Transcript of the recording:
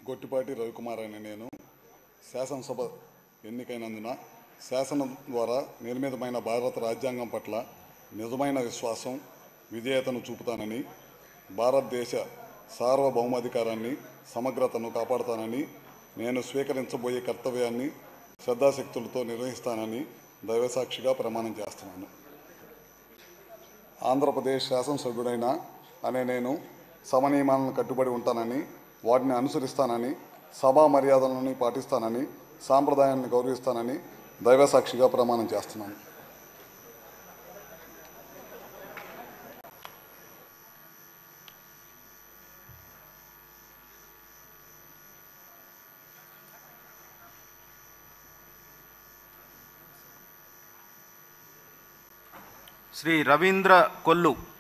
గొట్టిపాటి రవికుమార్ అనే నేను శాసనసభ ఎన్నికైనందున శాసనం ద్వారా నిర్మితమైన భారత రాజ్యాంగం పట్ల నిజమైన విశ్వాసం విధేయతను చూపుతానని భారతదేశ సార్వభౌమాధికారాన్ని సమగ్రతను కాపాడుతానని నేను స్వీకరించబోయే కర్తవ్యాన్ని శ్రద్ధాశక్తులతో నిర్వహిస్తానని దైవసాక్షిగా ప్రమాణం చేస్తున్నాను ఆంధ్రప్రదేశ్ శాసనసభ్యుడైన అనే నేను సభ నియమాలను కట్టుబడి ఉంటానని వాటిని అనుసరిస్తానని సభా మర్యాదలను పాటిస్తానని సాంప్రదాయాన్ని గౌరవిస్తానని దైవసాక్షిగా ప్రమాణం చేస్తున్నాను శ్రీ రవీంద్ర కొల్లు